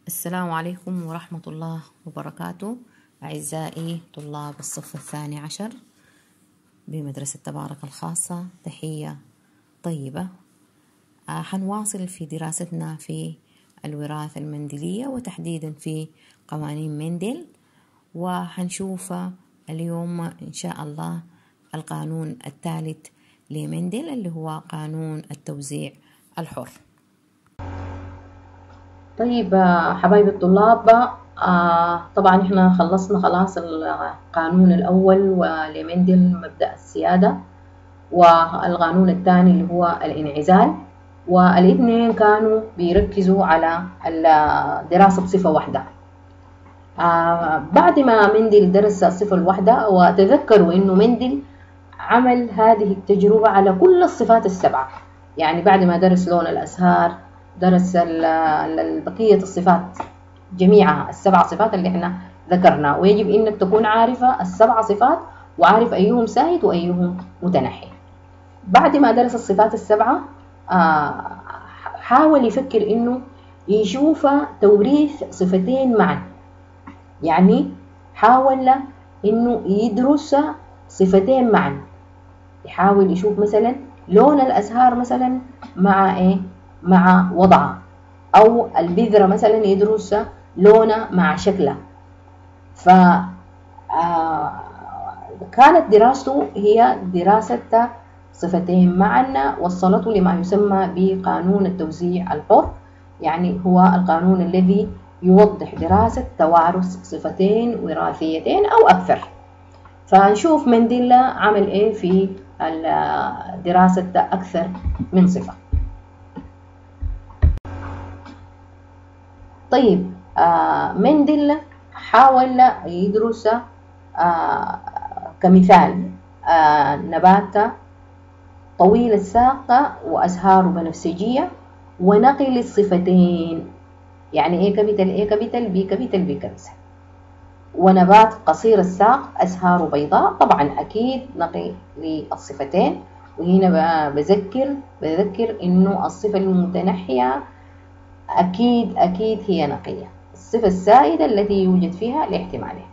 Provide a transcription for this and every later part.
السلام عليكم ورحمة الله وبركاته أعزائي طلاب الصف الثاني عشر بمدرسة تبارك الخاصة تحية طيبة آه، حنواصل في دراستنا في الوراثة المندلية وتحديدا في قوانين مندل وحنشوف اليوم إن شاء الله القانون الثالث لمندل اللي هو قانون التوزيع الحر طيب آه، حبايب الطلاب آه، طبعا احنا خلصنا خلاص القانون الأول ولمندل مبدأ السيادة والقانون الثاني اللي هو الانعزال والاثنين كانوا بيركزوا على دراسة صفة واحدة آه بعد ما مندل درس الصفة الواحدة وتذكروا انه مندل عمل هذه التجربة على كل الصفات السبعة يعني بعد ما درس لون الأزهار درس بقية الصفات جميعها السبع صفات اللي احنا ذكرنا ويجب انك تكون عارفة السبع صفات وعارف ايهم سائد وايهم متنحي بعد ما درس الصفات السبعة آه، حاول يفكر انه يشوف توريث صفتين معا يعني حاول انه يدرس صفتين معا يحاول يشوف مثلا لون الازهار مثلا مع ايه مع وضعها أو البذرة مثلا يدرس لونها مع شكلها ف آه، كانت دراسته هي دراسة صفتين معا وصلته لما يسمى بقانون التوزيع الحر يعني هو القانون الذي يوضح دراسة توارث صفتين وراثيتين أو أكثر فنشوف منديلا عمل إيه في دراسة أكثر من صفة طيب آه مندل حاول يدرس آه كمثال آه نبات طويل الساق وأزهاره بنفسجية ونقل الصفتين يعني A كابيتال A كابيتال B كابيتال B كابيتال ونبات قصير الساق أزهاره بيضاء طبعا أكيد نقي للصفتين وهنا بذكر بذكر إنه الصفة المتنحية أكيد أكيد هي نقية الصفة السائدة التي يوجد فيها الاحتمالين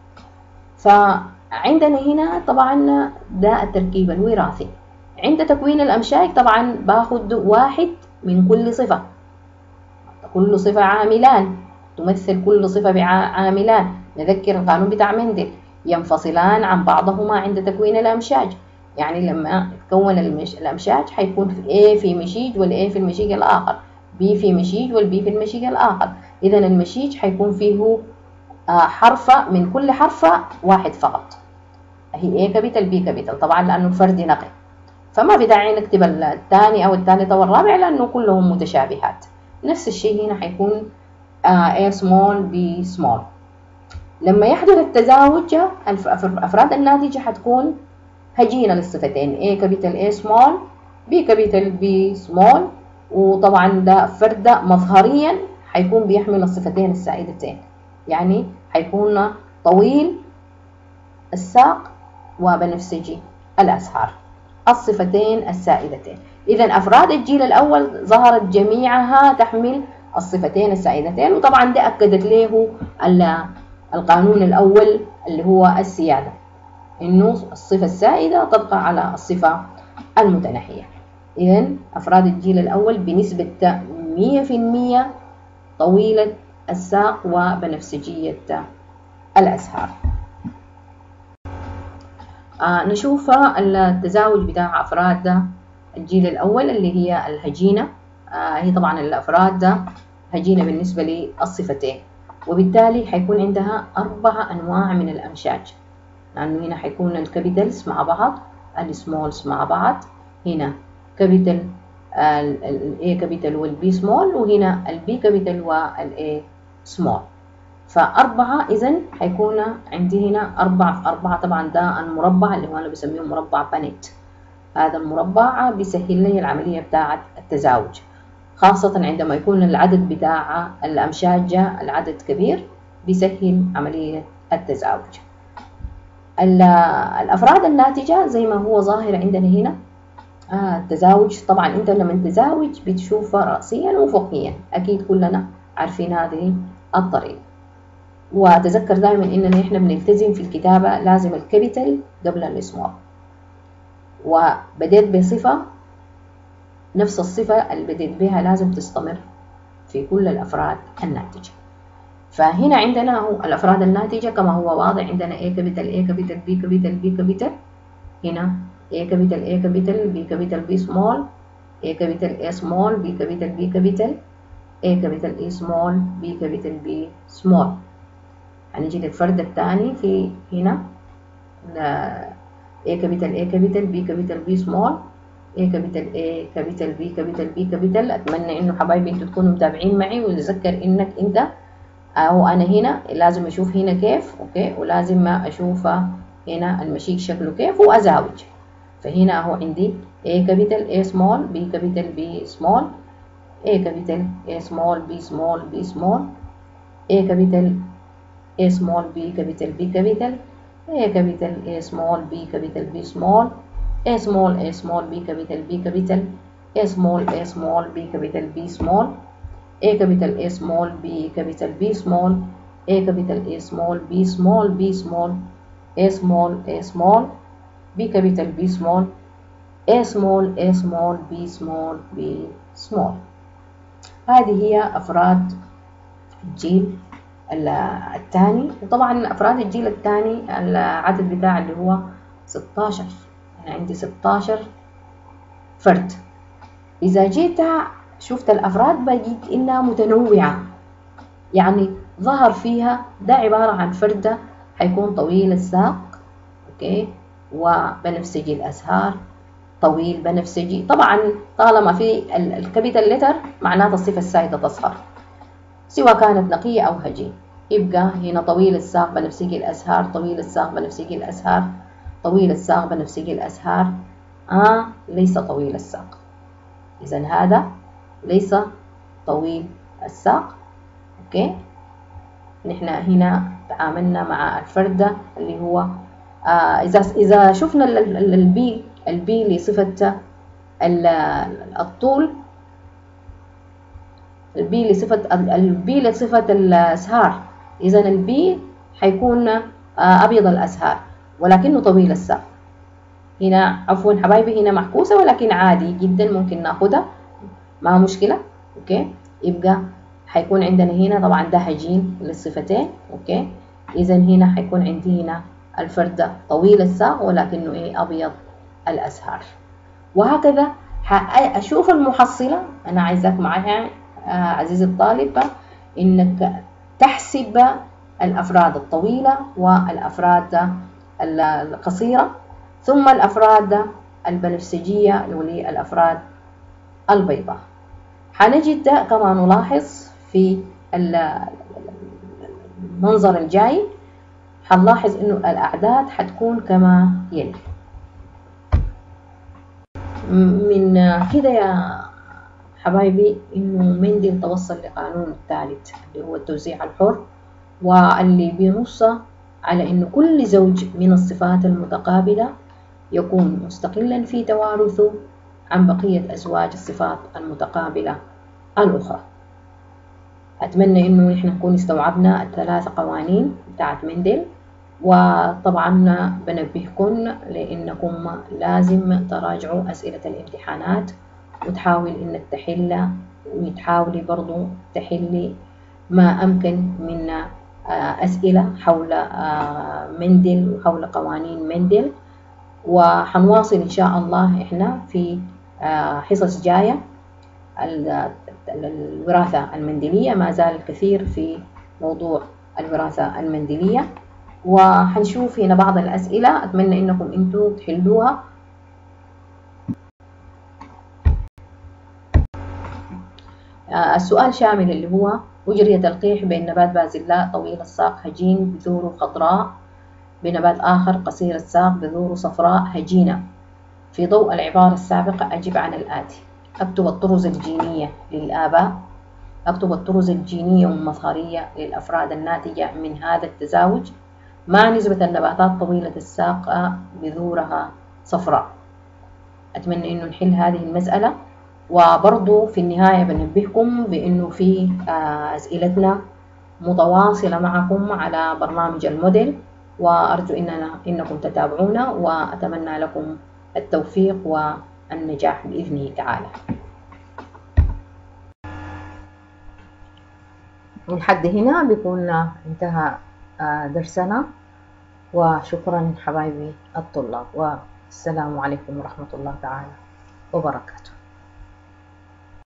فعندنا هنا طبعا ده التركيب الوراثي عند تكوين الأمشاج طبعا باخد واحد من كل صفة كل صفة عاملان تمثل كل صفة بعاملان نذكر القانون بتاع مندل ينفصلان عن بعضهما عند تكوين الأمشاج يعني لما تكون الأمشاج حيكون في A في مشيج والA في المشيج الآخر بي في مشيج والبي في المشيج الآخر إذا المشيج حيكون فيه آه، حرف من كل حرف واحد فقط هي A كابيتال B كابيتال طبعا لأنه فردي نقي فما في داعي نكتب الثاني أو الثالث أو الرابع لأنه كلهم متشابهات نفس الشيء هنا حيكون آه، A small B small لما يحدث التزاوج أفراد الناتجة حتكون هجينة للصفتين A كابيتال A small B كابيتال B small وطبعا ده فرد مظهريا حيكون بيحمل الصفتين السائدتين يعني حيكون طويل الساق وبنفسجي الأسهار الصفتين السائدتين إذا أفراد الجيل الأول ظهرت جميعها تحمل الصفتين السائدتين وطبعا ده أكدت له القانون الأول اللي هو السيادة إنه الصفة السائدة تبقى على الصفة المتناحية إذا أفراد الجيل الأول بنسبة 100% طويلة الساق وبنفسجية الأزهار آه نشوف التزاوج بتاع أفراد الجيل الأول اللي هي الهجينة آه هي طبعا الأفراد هجينة بالنسبة للصفتين وبالتالي حيكون عندها أربع أنواع من الأمشاج لأنه هنا حيكون الكابيتالز مع بعض السمولز مع بعض هنا كابيتال الاي كابيتال والبي سمول وهنا البي كابيتال والاي سمول فأربعة إذا حيكون عندي هنا أربعة في أربعة طبعا ده المربع اللي هو أنا بسميه مربع بانيت هذا المربع بيسهل لي العملية بتاعة التزاوج خاصة عندما يكون العدد بتاع الأمشاج العدد كبير بيسهل عملية التزاوج الأفراد الناتجة زي ما هو ظاهر عندنا هنا آه التزاوج طبعا انت لما تزاوج بتشوفه رأسيا وفوقيا اكيد كلنا عارفين هذه الطريقة وتذكر دائما إننا إحنا بنلتزم في الكتابة لازم الكابيتال قبل السمول وبديت بصفة نفس الصفة اللي بديت بها لازم تستمر في كل الأفراد الناتجة فهنا عندنا هو الأفراد الناتجة كما هو واضح عندنا A كابيتال A كابيتال B كابيتال B كابيتال هنا A كابيتال A كابيتال B كابيتال B small A كابيتال A small B كابيتال B كابيتال A كابيتال A small B كابيتال B small هنيجي للفرد الثاني في هنا A كابيتال A كابيتال B كابيتال B small A كابيتال A كابيتال B كابيتال B كابيتال أتمنى إنه حبايبي أنتوا تكونوا متابعين معي وتذكر إنك أنت أو أنا هنا لازم أشوف هنا كيف أوكي ولازم أشوف هنا المشيك شكله كيف وأزاوج فهنا أهو عندي A كابيتال A small B كابيتال B small A كابيتال A small B small B small A كابيتال A small B كابيتال B كابيتال A كابيتال A small B كابيتال B small A small A small B كابيتال B كابيتال A small A small B كابيتال B small A capital A small B capital B small A capital A small B small B small A small A small B capital B small A small A small B small B small هذه هي أفراد الجيل الثاني وطبعا أفراد الجيل الثاني العدد بتاع اللي هو 16 أنا عندي 16 فرد إذا جيت شفت الأفراد بجد إنها متنوعة يعني ظهر فيها ده عبارة عن فردة حيكون طويل الساق أوكي وبنفسجي الأزهار طويل بنفسجي طبعا طالما في الكابيتال لتر معناته الصفة السائدة تظهر سواء كانت نقية أو هجين يبقى هنا طويل الساق بنفسجي الأزهار طويل الساق بنفسجي الأزهار طويل الساق بنفسجي الأزهار آه ليس طويل الساق إذا هذا ليس طويل الساق اوكي نحن هنا تعاملنا مع الفردة اللي هو آه إذا إذا شفنا البي البي لصفة الطول البي لصفة البي لصفة الأزهار إذا البي حيكون آه أبيض الأزهار ولكنه طويل الساق هنا عفوا حبايبي هنا معكوسة ولكن عادي جدا ممكن ناخدها ما مشكلة اوكي يبقى حيكون عندنا هنا طبعا ده هجين للصفتين اوكي اذا هنا حيكون عندي هنا الفردة طويل الساق ولكنه ايه ابيض الازهار وهكذا اشوف المحصلة انا عايزاك معايا آه عزيزي الطالب انك تحسب الافراد الطويلة والافراد القصيرة ثم الافراد البنفسجية اللي الافراد البيضاء حنجد كما نلاحظ في المنظر الجاي حنلاحظ انه الاعداد حتكون كما يلي من كده يا حبايبي انه مندل توصل لقانون الثالث اللي هو التوزيع الحر واللي بينص على انه كل زوج من الصفات المتقابلة يكون مستقلا في توارثه عن بقية أزواج الصفات المتقابلة الأخرى أتمنى إنه إحنا نكون استوعبنا الثلاث قوانين بتاعت مندل وطبعا بنبهكم لأنكم لازم تراجعوا أسئلة الامتحانات وتحاول إنك تحل وتحاولي برضو تحلي ما أمكن من أسئلة حول مندل وحول قوانين مندل وحنواصل إن شاء الله إحنا في حصص جاية الوراثة المندلية ما زال الكثير في موضوع الوراثة المندلية وحنشوف هنا بعض الأسئلة أتمنى إنكم أنتم تحلوها السؤال شامل اللي هو أجري تلقيح بين نبات بازلاء طويل الساق هجين بذوره خضراء بنبات آخر قصير الساق بذوره صفراء هجينة في ضوء العبارة السابقة أجب عن الآتي أكتب الطرز الجينية للآباء أكتب الطرز الجينية والمظهرية للأفراد الناتجة من هذا التزاوج مع نسبة النباتات طويلة الساق بذورها صفراء أتمنى إنه نحل هذه المسألة وبرضو في النهاية بنبهكم بأنه في أسئلتنا متواصلة معكم على برنامج الموديل وأرجو إننا إنكم تتابعونا وأتمنى لكم التوفيق والنجاح بإذنه تعالى لحد هنا بيكون انتهى درسنا وشكرا حبايبي الطلاب والسلام عليكم ورحمة الله تعالى وبركاته